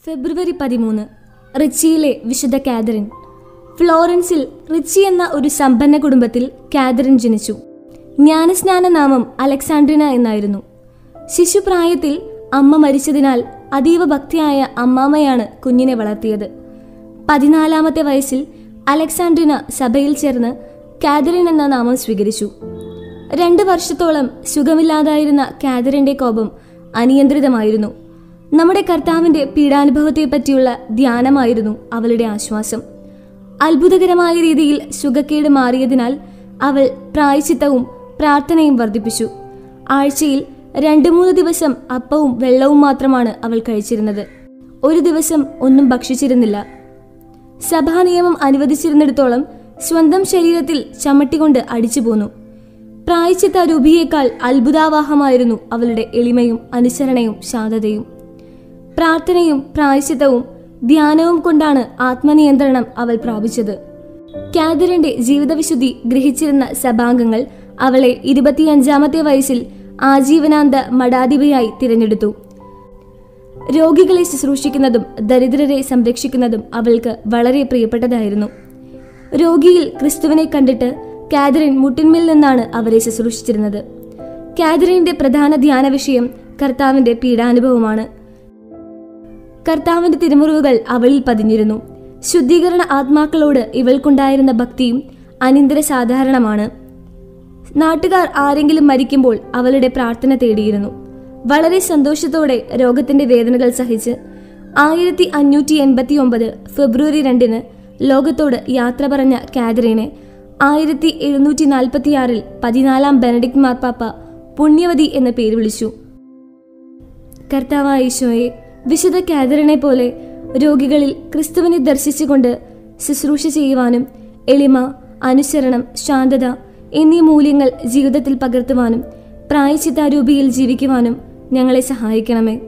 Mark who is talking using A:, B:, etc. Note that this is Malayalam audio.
A: ഫെബ്രുവരി പതിമൂന്ന് റിച്ചിയിലെ വിശുദ്ധ കാതറിൻ ഫ്ലോറൻസിൽ റിച്ചി എന്ന ഒരു സമ്പന്ന കുടുംബത്തിൽ കാതറിൻ ജനിച്ചു ജ്ഞാനസ്നാന നാമം അലക്സാണ്ട്രിന എന്നായിരുന്നു ശിശുപ്രായത്തിൽ അമ്മ മരിച്ചതിനാൽ അതീവ ഭക്തിയായ അമ്മാമ്മയാണ് കുഞ്ഞിനെ വളർത്തിയത് പതിനാലാമത്തെ വയസ്സിൽ അലക്സാണ്ട്രിന സഭയിൽ ചേർന്ന് കാതറിൻ എന്ന നാമം സ്വീകരിച്ചു രണ്ട് വർഷത്തോളം സുഖമില്ലാതായിരുന്ന കാതറിന്റെ കോപം അനിയന്ത്രിതമായിരുന്നു നമ്മുടെ കർത്താവിന്റെ പീഡാനുഭവത്തെപ്പറ്റിയുള്ള ധ്യാനമായിരുന്നു അവളുടെ ആശ്വാസം അത്ഭുതകരമായ രീതിയിൽ സുഖക്കേട് മാറിയതിനാൽ അവൾ പ്രായച്ചിത്തവും പ്രാർത്ഥനയും വർദ്ധിപ്പിച്ചു ആഴ്ചയിൽ രണ്ടു മൂന്ന് ദിവസം അപ്പവും വെള്ളവും മാത്രമാണ് അവൾ കഴിച്ചിരുന്നത് ഒരു ദിവസം ഒന്നും ഭക്ഷിച്ചിരുന്നില്ല സഭാ നിയമം അനുവദിച്ചിരുന്നിടത്തോളം സ്വന്തം ശരീരത്തിൽ ചമ്മട്ടികൊണ്ട് അടിച്ചു പോന്നു പ്രായച്ചിത്ത രൂപിയേക്കാൾ അത്ഭുതാവാഹമായിരുന്നു അവളുടെ എളിമയും അനുസരണയും ശാന്തതയും പ്രാർത്ഥനയും പ്രായശ്ചിത്തവും ധ്യാനവും കൊണ്ടാണ് ആത്മനിയന്ത്രണം അവൾ പ്രാപിച്ചത് കാതറിന്റെ ജീവിതവിശുദ്ധി ഗ്രഹിച്ചിരുന്ന സഭാംഗങ്ങൾ അവളെ ഇരുപത്തിയഞ്ചാമത്തെ വയസ്സിൽ ആജീവനാന്ത മഠാധിപയായി തിരഞ്ഞെടുത്തു രോഗികളെ ശുശ്രൂഷിക്കുന്നതും ദരിദ്രരെ സംരക്ഷിക്കുന്നതും അവൾക്ക് വളരെ പ്രിയപ്പെട്ടതായിരുന്നു രോഗിയിൽ ക്രിസ്തുവിനെ കണ്ടിട്ട് കാതറിൻ മുട്ടിന്മേൽ നിന്നാണ് അവരെ ശുശ്രൂഷിച്ചിരുന്നത് കാതറിന്റെ പ്രധാന ധ്യാന വിഷയം കർത്താവിന്റെ പീഡാനുഭവമാണ് കർത്താവിന്റെ തിരുമുറിവുകൾ അവളിൽ പതിഞ്ഞിരുന്നു ശുദ്ധീകരണ ആത്മാക്കളോട് ഇവൾക്കുണ്ടായിരുന്ന ഭക്തിയും അനിന്തര സാധാരണമാണ് നാട്ടുകാർ ആരെങ്കിലും മരിക്കുമ്പോൾ അവളുടെ പ്രാർത്ഥന തേടിയിരുന്നു വളരെ സന്തോഷത്തോടെ രോഗത്തിന്റെ വേദനകൾ സഹിച്ച് ആയിരത്തി അഞ്ഞൂറ്റി എൺപത്തി ഒമ്പത് ഫെബ്രുവരി രണ്ടിന് ലോകത്തോട് യാത്ര പറഞ്ഞ കാതറിനെ ആയിരത്തി എഴുന്നൂറ്റി നാൽപ്പത്തിയാറിൽ പതിനാലാം ബെനഡിക്ട് മാർപ്പാപ്പ പുണ്യവതി എന്ന പേര് വിളിച്ചു കർത്താവായ ഈശോയെ വിശുദ്ധ കാതറിനെ പോലെ രോഗികളിൽ ക്രിസ്തുവിനെ ദർശിച്ചുകൊണ്ട് ശുശ്രൂഷ ചെയ്യുവാനും എളിമ അനുസരണം ശാന്തത എന്നീ മൂല്യങ്ങൾ ജീവിതത്തിൽ പകർത്തുവാനും പ്രായച്ചിത്താരൂപിയിൽ ജീവിക്കുവാനും ഞങ്ങളെ സഹായിക്കണമേ